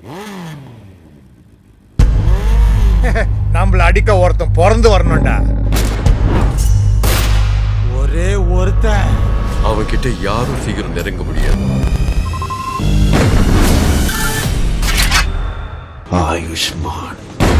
நம்மள அடிக்க ஒருத்தன் பிறந்து வரணும்டா ஒரே ஒருத்தன் அவன்கிட்ட யாரும் சீக்கிரம் நெருங்க முடியாது ஆயுஷ்மான்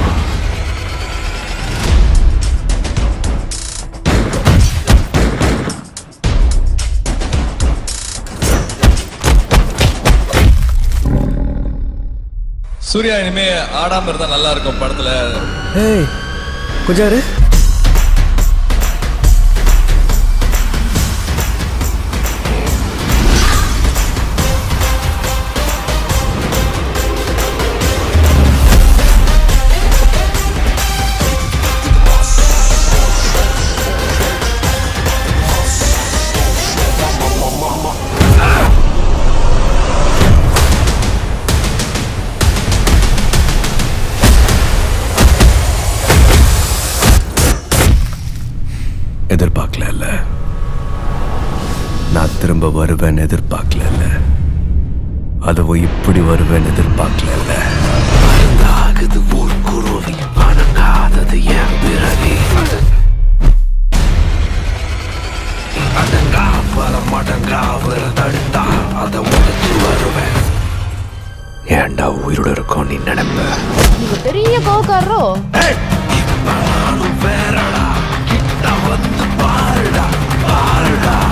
சூர்யா இனிமே ஆடாம இருந்தா நல்லா இருக்கும் படத்துல ஏய் கொஞ்சம் இரு. எதிர்பார்க்கல நான் திரும்ப வருவேன் எதிர்பார்க்கல அதுவும் இப்படி வருவேன் எதிர்பார்க்கல ஆகுது ஊர் குருவி அணங்காதது என் பிறவி அடங்கா பல மடங்கா வர தடுத்தா அதை உடைச்சு வருவேன் ஏன்டா உயிரோட இருக்கோம் நீ நினைப்ப நீங்க பெரிய கோவக்காரரோ நானும் வேறடா கிட்ட வந்து பாருடா பாருடா